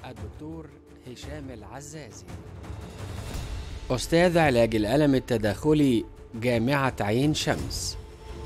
الدكتور هشام العزازي أستاذ علاج الألم التداخلي جامعة عين شمس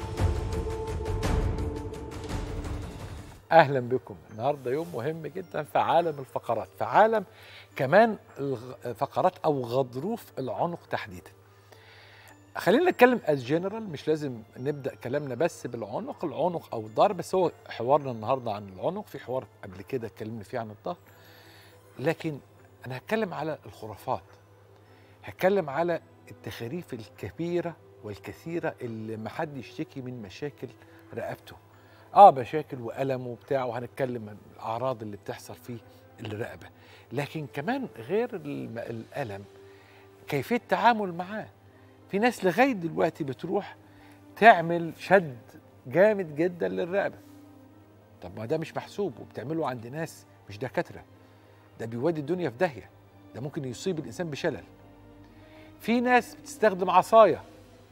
اهلا بكم النهارده يوم مهم جدا في عالم الفقرات في عالم كمان الغ- فقرات او غضروف العنق تحديدا خلينا نتكلم از جنرال مش لازم نبدا كلامنا بس بالعنق العنق او الظهر بس هو حوارنا النهارده عن العنق في حوار قبل كده اتكلمنا فيه عن الظهر لكن انا هتكلم على الخرافات هتكلم على التخاريف الكبيره والكثيره اللي ما حد يشتكي من مشاكل رقبته اه مشاكل والم وبتاع وهنتكلم عن الاعراض اللي بتحصل في الرقبه لكن كمان غير الم- الالم كيفيه التعامل معاه في ناس لغايه دلوقتي بتروح تعمل شد جامد جدا للرقبه طب ما ده مش محسوب وبتعمله عند ناس مش دكاتره ده بيودي الدنيا في داهيه ده ممكن يصيب الانسان بشلل في ناس بتستخدم عصايه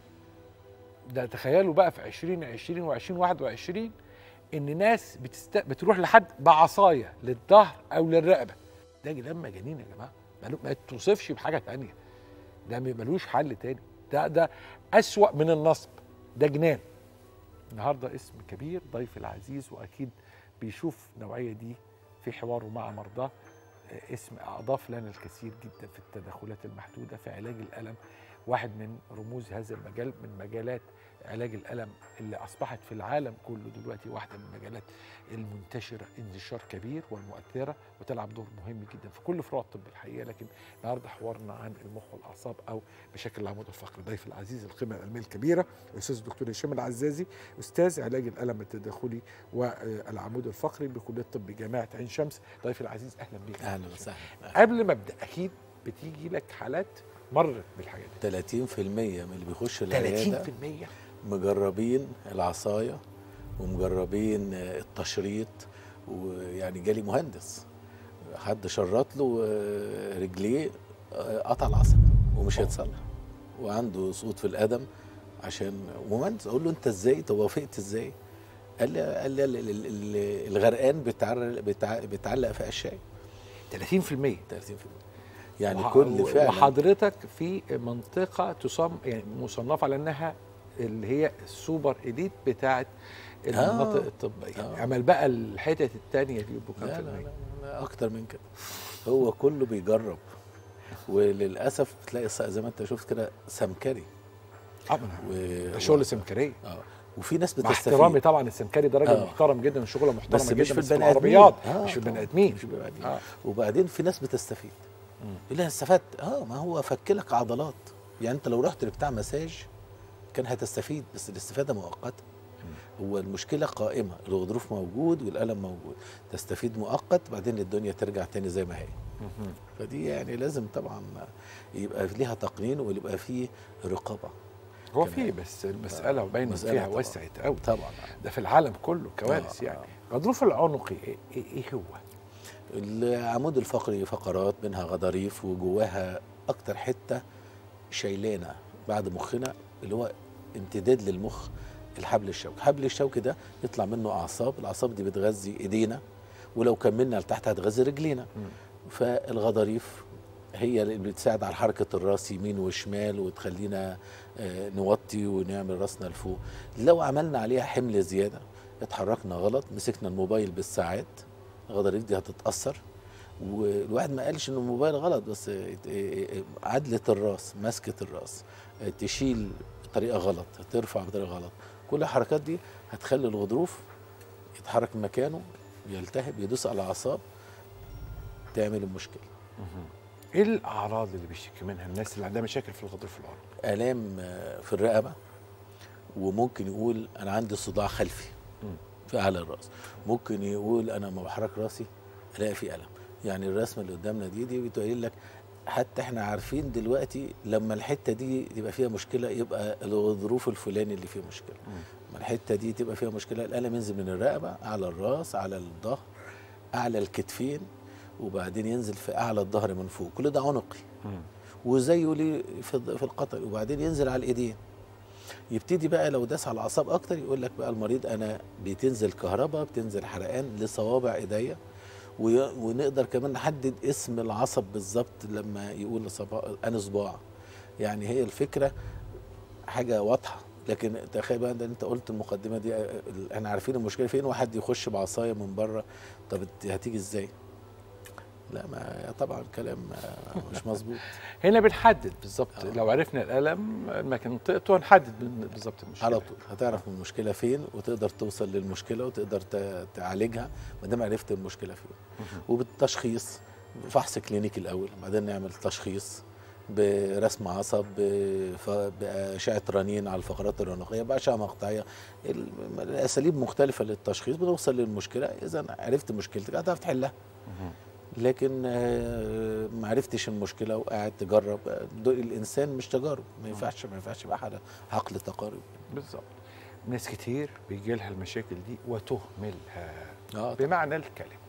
ده تخيلوا بقى في 2020 و20 21 ان ناس بتست... بتروح لحد بعصايه للظهر او للرقبه ده كلام مجانين يا جماعه مالو- ما توصفش بحاجه تانية ده م- ملوش حل تاني ده ده اسوا من النصب ده جنان النهارده اسم كبير ضيف العزيز واكيد بيشوف النوعيه دي في حواره مع مرضاه آه، اسم اضاف لنا الكثير جدا في التدخلات المحدوده في علاج الالم واحد من رموز هذا المجال من مجالات علاج الالم اللي اصبحت في العالم كله دلوقتي واحده من المجالات المنتشره انتشار كبير والمؤثره وتلعب دور مهم جدا في كل فروع الطب الحقيقه لكن النهارده حوارنا عن المخ والاعصاب او مشاكل العمود الفقري ضيف العزيز القيمه العلميه الكبيره الاستاذ الدكتور هشام العزازي استاذ علاج الالم التداخلي والعمود الفقري بكليه الطب جامعه عين شمس ضيف العزيز اهلا بك اهلا وسهلا قبل ما ابدا اكيد بتيجي لك حالات مرت بالحاجات دي 30% من اللي بيخش العياده 30% مجربين العصايه ومجربين التشريط ويعني جالي مهندس حد شرط له رجليه قطع العصب ومش هيتصلح وعنده سقوط في القدم عشان مهندس اقول له انت ازاي طب وافقت ازاي قال لي قال لي ال- ال- ال- الغرقان بيتعر- بيتع- بيتعلق في قشاي 30% 30% يعني وح- كل فعلا وحضرتك في منطقه تصم يعني مصنفه على انها اللي هي السوبر اليت بتاعت المناطق آه. الطبيه آه. عمل بقى الحتت الثانيه دي يبقوا كام لا في لا, المية؟ لا, لا اكتر من كده هو كله بيجرب وللاسف تلاقي س- زي ما انت شفت كده سمكري اه ما أنا- و... ده شغل سمكريه اه وفي ناس مع احترامي بتستفيد طبعا السمكري ده راجل آه. محترم جدا وشغله محترمه بس مش جدا في البني العربيات آدمين. آه، مش في البني طبعاً. ادمين مش في البني ادمين آه. وبعدين في ناس بتستفيد يقول لها استفدت اه ما هو فكلك عضلات يعني انت لو رحت لبتاع مساج كان هتستفيد بس الاستفاده مؤقته هو المشكله قائمه الغضروف موجود والالم موجود تستفيد مؤقت بعدين الدنيا ترجع تاني زي ما هي فدي يعني لازم طبعا يبقى ليها تقنين ويبقى فيه رقابه هو كمان. في بس المساله باين مسألة فيها طبعاً. وسعت قوي طبعا ده في العالم كله كوارث آه، يعني آه. غضروف العنقي ايه, إيه, إيه هو؟ العمود الفقري فقرات منها غضاريف وجواها اكتر حته شايلانا بعد مخنا اللي هو امتداد للمخ الحبل الشوكي الحبل الشوكي ده يطلع منه اعصاب الاعصاب دي بتغذي ايدينا ولو كملنا لتحت هتغذي رجلينا فالغضاريف هي اللي بتساعد على حركه الراس يمين وشمال وتخلينا آه، نوطي ونعمل راسنا لفوق لو عملنا عليها حمل زياده اتحركنا غلط مسكنا الموبايل بالساعات الغضاريف دي هتتاثر والواحد ما قالش ان الموبايل غلط بس عدله الراس مسكه الراس تشيل بطريقه غلط ترفع بطريقه غلط كل الحركات دي هتخلي الغضروف يتحرك من مكانه يلتهب يدوس على الاعصاب تعمل المشكله ايه الاعراض اللي بيشتكي منها الناس اللي عندها مشاكل في الغضروف العنقي؟ الام آه، في الرقبه وممكن يقول انا عندي صداع خلفي مم. في اعلى الراس ممكن يقول انا لما بحرك راسي الاقي في الم يعني الرسمه اللي قدامنا دي دي بتقول لك حتى احنا عارفين دلوقتي لما الحته دي تبقى فيها مشكله يبقى الغضروف الفلاني اللي فيه مشكله لما الحته دي تبقى فيها مشكله الالم ينزل من الرقبه على الراس على الظهر اعلى الكتفين وبعدين ينزل في اعلى الظهر من فوق كل ده عنقي وزيه ليه في الض- في القطر وبعدين ينزل على الايدين يبتدي بقى لو داس على الاعصاب اكتر يقول لك بقى المريض انا بتنزل كهرباء بتنزل حرقان لصوابع ايديا وي- ونقدر كمان نحدد اسم العصب بالظبط لما يقول صباع انا صباع يعني هي الفكره حاجه واضحه لكن تخيل بقى ده انت قلت المقدمه دي آه، ال- احنا عارفين المشكله فين واحد يخش بعصايه من بره طب انت هتيجي ازاي؟ لا ما طبعا كلام آه، مش مظبوط هنا بنحدد بالظبط آه. لو عرفنا الالم المكان منطقته هنحدد بال- بالظبط المشكله على طول هتعرف المشكله فين وتقدر توصل للمشكله وتقدر ت- تعالجها ما دام عرفت المشكله فين وبالتشخيص فحص كلينيكي الاول بعدين نعمل تشخيص برسم عصب بف- بأشعة رنين على الفقرات العنقية بأشعة مقطعية ال- الأساليب مختلفة للتشخيص بنوصل للمشكلة إذا عرفت مشكلتك هتعرف تحلها لكن آه، ما عرفتش المشكلة وقاعد تجرب آه، دول الإنسان مش تجارب ما ينفعش ما ينفعش يبقى حاجة عقل تقارب بالظبط ناس كتير بيجي لها المشاكل دي وتهملها اه بمعنى الكلمه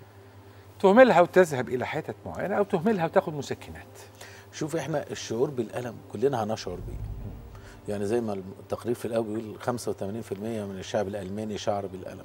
تهملها وتذهب الى حتت معينه او تهملها وتاخد مسكنات شوف احنا الشعور بالالم كلنا هنشعر بيه يعني زي ما التقرير في الاول بيقول 85% من الشعب الالماني شعر بالالم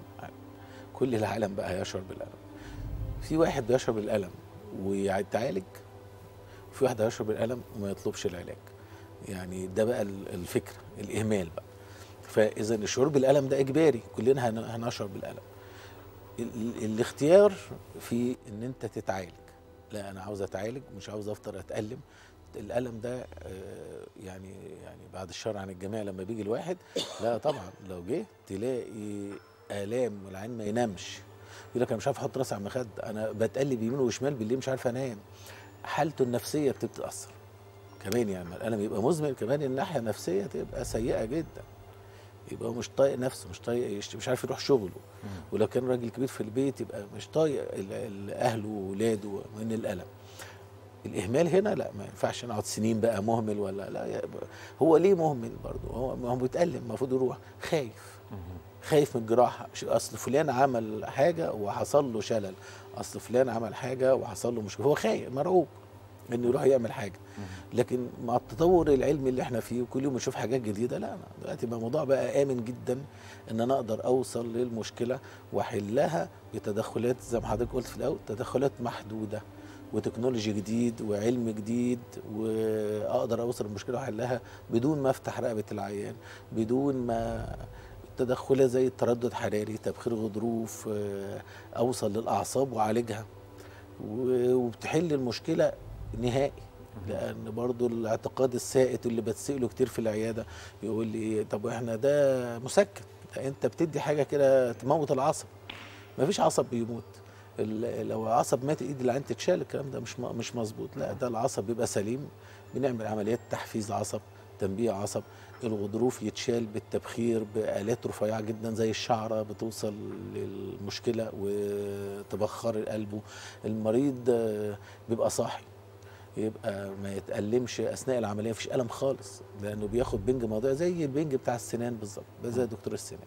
كل العالم بقى هيشعر بالالم في واحد بيشعر بالالم ويتعالج وفي واحد هيشعر بالالم وما يطلبش العلاج يعني ده بقى ال- الفكره الاهمال بقى فاذا الشعور بالالم ده اجباري كلنا هن- هنشعر بالالم ال- ال- الاختيار في ان انت تتعالج لا انا عاوز اتعالج مش عاوز افضل اتالم الالم ده آه، يعني يعني بعد الشر عن الجميع لما بيجي الواحد لا طبعا لو جه تلاقي الام والعين ما ينامش يقول لك انا مش عارف احط راسي على المخده انا بتقلب يمين وشمال بالليل مش عارف انام حالته النفسيه بتتاثر كمان يعني لما الالم يبقى مزمن كمان الناحيه النفسيه تبقى سيئه جدا يبقى هو مش طايق نفسه مش طايق يشت- مش عارف يروح شغله ولو كان راجل كبير في البيت يبقى مش طايق ال- ال- اهله واولاده من الالم الاهمال هنا لا ما ينفعش نقعد سنين بقى مهمل ولا لا يا- هو ليه مهمل برضه هو ما هو بيتألم المفروض يروح خايف خايف من الجراحه مش اصل فلان عمل حاجه وحصل له شلل اصل فلان عمل حاجه وحصل له مشكله هو خايف مرعوب انه يروح يعمل حاجه لكن مع التطور العلمي اللي احنا فيه وكل يوم نشوف حاجات جديده لا أنا دلوقتي بقى الموضوع بقى امن جدا ان انا اقدر اوصل للمشكله واحلها بتدخلات زي ما حضرتك قلت في الاول تدخلات محدوده وتكنولوجي جديد وعلم جديد واقدر اوصل المشكله واحلها بدون ما افتح رقبه العيان بدون ما تدخلات زي التردد الحراري تبخير غضروف آه، اوصل للاعصاب واعالجها و- وبتحل المشكله نهائي لان برضو الاعتقاد السائد اللي بتسأله كتير في العياده يقول لي طب احنا ده مسكن ده انت بتدي حاجه كده تموت العصب مفيش عصب بيموت ال- لو عصب مات ايد العين تتشال الكلام ده مش م- مش مظبوط لا ده العصب بيبقى سليم بنعمل عمليات تحفيز عصب تنبيه عصب الغضروف يتشال بالتبخير بآلات رفيعة جدا زي الشعرة بتوصل للمشكلة وتبخر قلبه المريض آه، بيبقى صاحي يبقى ما يتألمش أثناء العملية مفيش ألم خالص لأنه بياخد بنج موضعي زي البنج بتاع السنان بالظبط ده زي دكتور السنان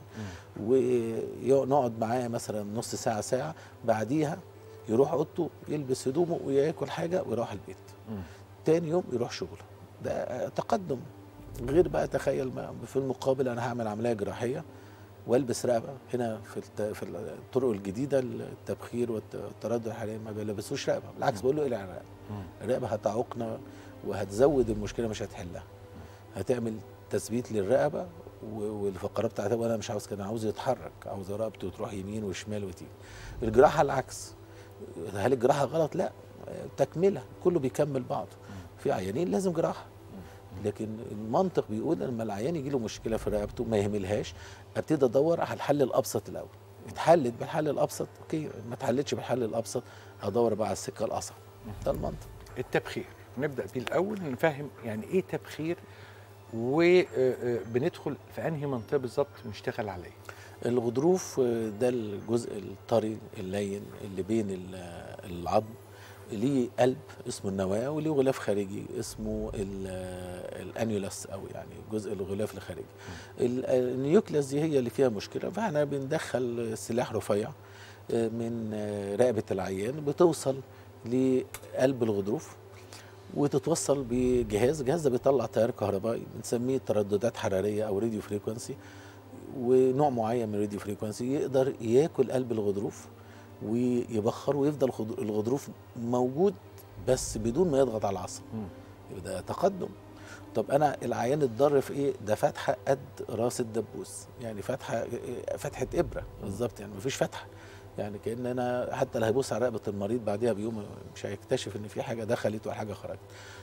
ونقعد معاه مثلا نص ساعة ساعة بعديها يروح أوضته يلبس هدومه وياكل حاجة ويروح البيت تاني يوم يروح شغله ده تقدم غير بقى تخيل ما في المقابل انا هعمل عمليه جراحيه والبس رقبه هنا في الت... في الطرق الجديده التبخير والت- والتردد الحراري ما بيلبسوش رقبه بالعكس بقول له اقلع الرقبه الرقبه هتعوقنا وهتزود المشكله مش هتحلها هتعمل تثبيت للرقبه و- والفقرات بتاعتها وانا مش عاوز كده أنا عاوز يتحرك عاوز رقبته تروح يمين وشمال وتيجي الجراحه العكس هل الجراحه غلط لا تكمله كله بيكمل بعضه في عيانين لازم جراحه لكن المنطق بيقول لما العيان يجي له مشكله في رقبته ما يهملهاش ابتدي ادور على الحل الابسط الاول اتحلت بالحل الابسط اوكي ما اتحلتش بالحل الابسط ادور بقى على السكه الاصعب ده المنطق التبخير نبدا بيه الاول نفهم يعني ايه تبخير وبندخل في انهي منطقه بالظبط نشتغل عليه الغضروف آه، ده الجزء الطري اللين اللي بين ال- العظم ليه قلب اسمه النواه وليه غلاف خارجي اسمه ال- الانيولاس او يعني جزء الغلاف الخارجي ال- النيوكلاس دي هي اللي فيها مشكله فاحنا بندخل سلاح رفيع آه، من آه، رقبه العيان بتوصل لقلب الغضروف وتتوصل بجهاز الجهاز ده بيطلع تيار كهربائي بنسميه ترددات حراريه او راديو فريكونسي ونوع معين من الراديو فريكونسي يقدر ياكل قلب الغضروف ويبخر ويفضل خض- الغضروف موجود بس بدون ما يضغط على العصب مم. يبقى ده تقدم طب انا العيان اتضر في ايه ده فتحه قد راس الدبوس يعني فتحه فتحه ابره بالظبط يعني مفيش فتحه يعني كان انا حتى اللي هيبص على رقبه المريض بعدها بيوم مش هيكتشف ان في حاجه دخلت وحاجه خرجت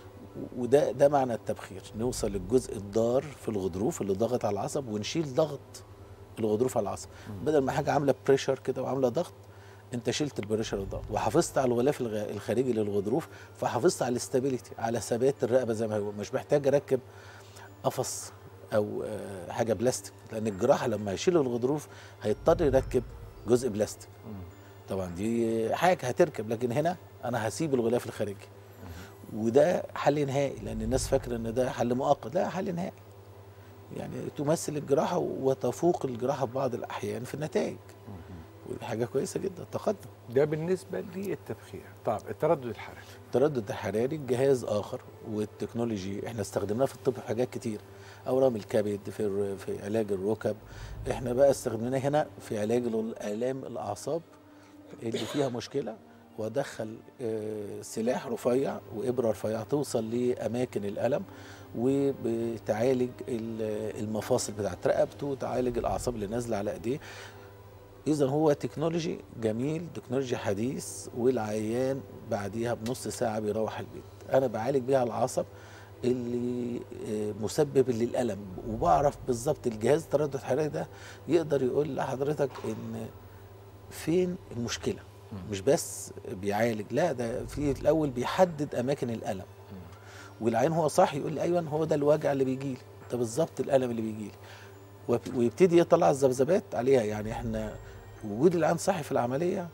وده ده معنى التبخير نوصل للجزء الضار في الغضروف اللي ضاغط على العصب ونشيل ضغط الغضروف على العصب بدل ما حاجه عامله بريشر كده وعامله ضغط انت شلت البريشر والضغط وحافظت على الغلاف الغ- الخارجي للغضروف فحافظت على الاستابيليتي على ثبات الرقبه زي ما هو مش محتاج اركب قفص او آه، حاجه بلاستيك لان الجراحه لما يشيل الغضروف هيضطر يركب جزء بلاستيك طبعا دي حاجه هتركب لكن هنا انا هسيب الغلاف الخارجي وده حل نهائي لان الناس فاكره ان ده حل مؤقت لا حل نهائي يعني تمثل الجراحه وتفوق الجراحه في بعض الاحيان في النتائج ودي حاجه كويسه جدا تقدم ده بالنسبه للتبخير طب التردد الحراري التردد الحراري جهاز اخر والتكنولوجي احنا استخدمناه في الطب في حاجات كتير اورام الكبد في الر- في علاج الركب احنا بقى استخدمناه هنا في علاج الالام الاعصاب اللي فيها مشكله وادخل آه، سلاح رفيع وابره رفيعه توصل لاماكن الالم وبتعالج ال- المفاصل بتاعت رقبته وتعالج الاعصاب اللي نازله على ايديه اذا هو تكنولوجي جميل تكنولوجي حديث والعيان بعديها بنص ساعه بيروح البيت انا بعالج بيها العصب اللي آه، مسبب للالم وبعرف بالظبط الجهاز التردد الحراري ده يقدر يقول لحضرتك ان فين المشكله مش بس بيعالج لا ده في الاول بيحدد اماكن الالم والعين هو صح يقول لي ايوه هو ده الوجع اللي بيجي لي ده بالظبط الالم اللي بيجي لي وب- ويبتدي يطلع الذبذبات عليها يعني احنا وجود العين صحي في العمليه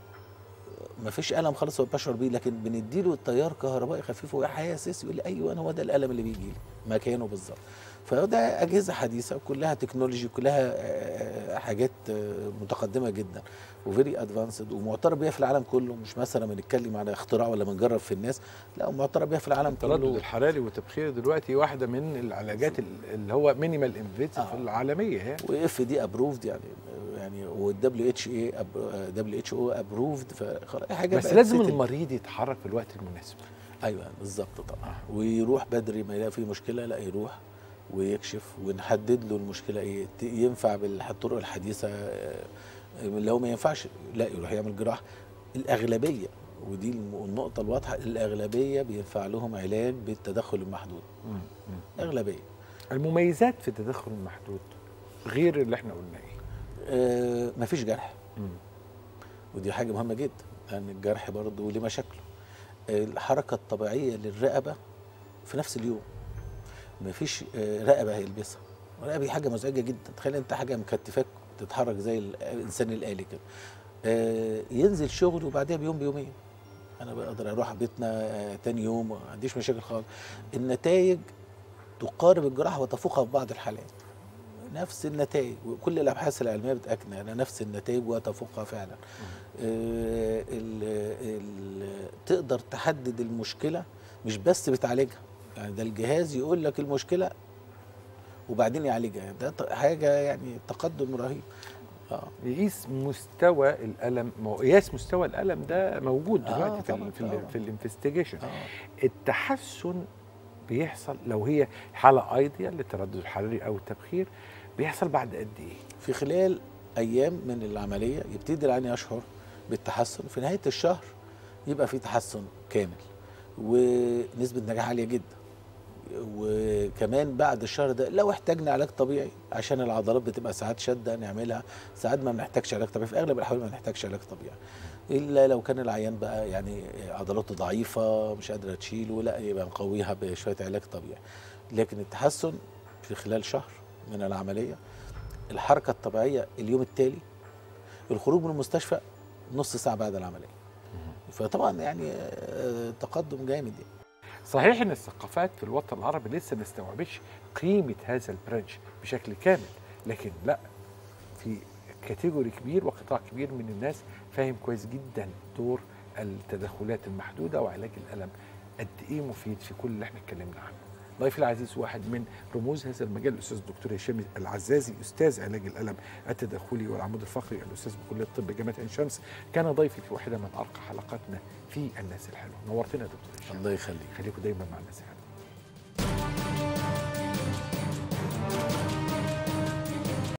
ما فيش الم خالص هو بشعر بيه لكن بنديله التيار كهربائي خفيف وهو حاسس يقول لي ايوه هو ده الالم اللي بيجي لي مكانه بالظبط فده اجهزه حديثه كلها تكنولوجي كلها آه، حاجات آه، متقدمه جدا وفيري ادفانسد ومعترف بيها في العالم كله مش مثلا بنتكلم على اختراع ولا بنجرب في الناس لا معترف بيها في العالم التردد كله الحراري والتبخير دلوقتي واحده من العلاجات ال- اللي هو مينيمال انفيتيف آه. العالميه يعني واف دي ابروفد يعني يعني والدبليو اتش اي دبليو اتش او ابروفد حاجه بس بقت لازم settled. المريض يتحرك في الوقت المناسب ايوه بالظبط طبعا ويروح بدري ما يلاقي فيه مشكله لا يروح ويكشف ونحدد له المشكله ايه ت- ينفع بالطرق الحديثه آه، لو ما ينفعش لا يروح يعمل جراحه الاغلبيه ودي الم- النقطه الواضحه الاغلبيه بينفع لهم علاج بالتدخل المحدود اغلبيه المميزات في التدخل المحدود غير اللي احنا قلنا ايه آه مفيش جرح ودي حاجه مهمه جدا لان الجرح برضه ليه مشاكله الحركه الطبيعيه للرقبه في نفس اليوم مفيش آه، رقبه هيلبسها الرقبه دي حاجه مزعجه جدا تخيل انت حاجه مكتفاك تتحرك زي الانسان الالي كده آه، ينزل شغل وبعدها بيوم بيومين انا بقدر اروح بيتنا آه، تاني يوم ما عنديش مشاكل خالص النتائج تقارب الجراحه وتفوقها في بعض الحالات نفس النتائج وكل الابحاث العلميه بتاكد على نفس النتائج وتفوقها فعلا آه، ال ال تقدر تحدد المشكله مش بس بتعالجها يعني ده الجهاز يقول لك المشكله وبعدين يعالجها يعني ده ط- حاجه يعني تقدم رهيب اه يقيس مستوى الالم ما هو قياس مستوى الالم ده موجود آه، دلوقتي في طبعاً، ال في, ال طبعاً. في الانفستيجيشن اه التحسن بيحصل لو هي حاله ايديال للتردد الحراري او التبخير بيحصل بعد قد ايه؟ في خلال ايام من العمليه يبتدي العين يشعر بالتحسن في نهايه الشهر يبقى في تحسن كامل ونسبه نجاح عاليه جدا وكمان بعد الشهر ده لو احتاجنا علاج طبيعي عشان العضلات بتبقى ساعات شاده نعملها ساعات ما بنحتاجش علاج طبيعي في اغلب الاحوال ما بنحتاجش علاج طبيعي الا لو كان العيان بقى يعني عضلاته ضعيفه مش قادره تشيله لا يبقى نقويها بشويه علاج طبيعي لكن التحسن في خلال شهر من العمليه الحركه الطبيعيه اليوم التالي الخروج من المستشفى نص ساعه بعد العمليه فطبعا يعني آه، تقدم جامد يعني. صحيح ان الثقافات في الوطن العربي لسه ما استوعبتش قيمه هذا البرانش بشكل كامل لكن لا في كاتيجوري كبير وقطاع كبير من الناس فاهم كويس جدا دور التدخلات المحدوده وعلاج الالم قد ايه مفيد في كل اللي احنا اتكلمنا عنه ضيفي العزيز واحد من رموز هذا المجال الاستاذ الدكتور هشام العزازي استاذ علاج الالم التداخلي والعمود الفقري الاستاذ بكليه الطب جامعه عين شمس كان ضيفي في واحده من ارقى حلقاتنا في الناس الحلوه نورتنا يا دكتور هشام الله يخليك خليكم دايما مع الناس الحلوه